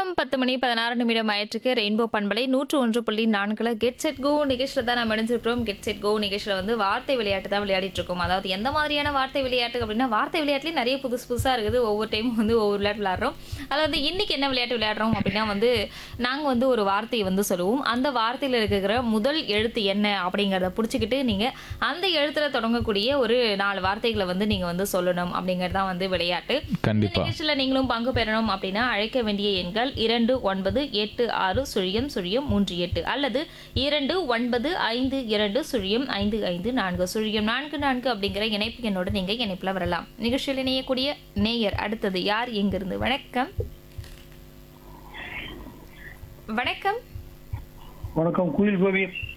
நேரம் பத்து மணி பதினாறு நிமிடம் ஆயிற்றுக்கு ரெயின்போ பண்பலை நூற்று ஒன்று புள்ளி நான்குல கெட் செட் கோ நிகழ்ச்சியில் தான் நம்ம இணைஞ்சிருக்கிறோம் கெட் செட் கோ நிகழ்ச்சியில் வந்து வார்த்தை விளையாட்டு தான் விளையாடிட்டு இருக்கோம் அதாவது எந்த மாதிரியான வார்த்தை விளையாட்டு அப்படின்னா வார்த்தை விளையாட்டுலேயும் நிறைய புதுசு புதுசாக இருக்குது ஒவ்வொரு டைமும் வந்து ஒவ்வொரு விளையாட்டு விளையாடுறோம் அதாவது இன்னைக்கு என்ன விளையாட்டு விளையாடுறோம் அப்படின்னா வந்து நாங்கள் வந்து ஒரு வார்த்தையை வந்து சொல்லுவோம் அந்த வார்த்தையில் இருக்கிற முதல் எழுத்து என்ன அப்படிங்கிறத பிடிச்சிக்கிட்டு நீங்கள் அந்த எழுத்தில் தொடங்கக்கூடிய ஒரு நாலு வார்த்தைகளை வந்து நீங்கள் வந்து சொல்லணும் அப்படிங்கிறது தான் வந்து விளையாட்டு கண்டிப்பா நிகழ்ச்சியில் நீங்களும் பங்கு பெறணும் அப்படின்னா அழைக்க வேண்டிய எண்கள் இரண்டு ஒன்பது எட்டு ஆறு சுழியம் சுழியம் மூன்று எட்டு அல்லது இரண்டு ஒன்பது ஐந்து இரண்டு சுழியம் ஐந்து ஐந்து நான்கு சுழியம் நான்கு நான்கு அப்படிங்கிற இணைப்பு எண்ணோடு நீங்க இணைப்புல வரலாம் நிகழ்ச்சியில் இணையக்கூடிய நேயர் அடுத்தது யார் எங்கிருந்து வணக்கம் வணக்கம் வணக்கம் குயில் கோபி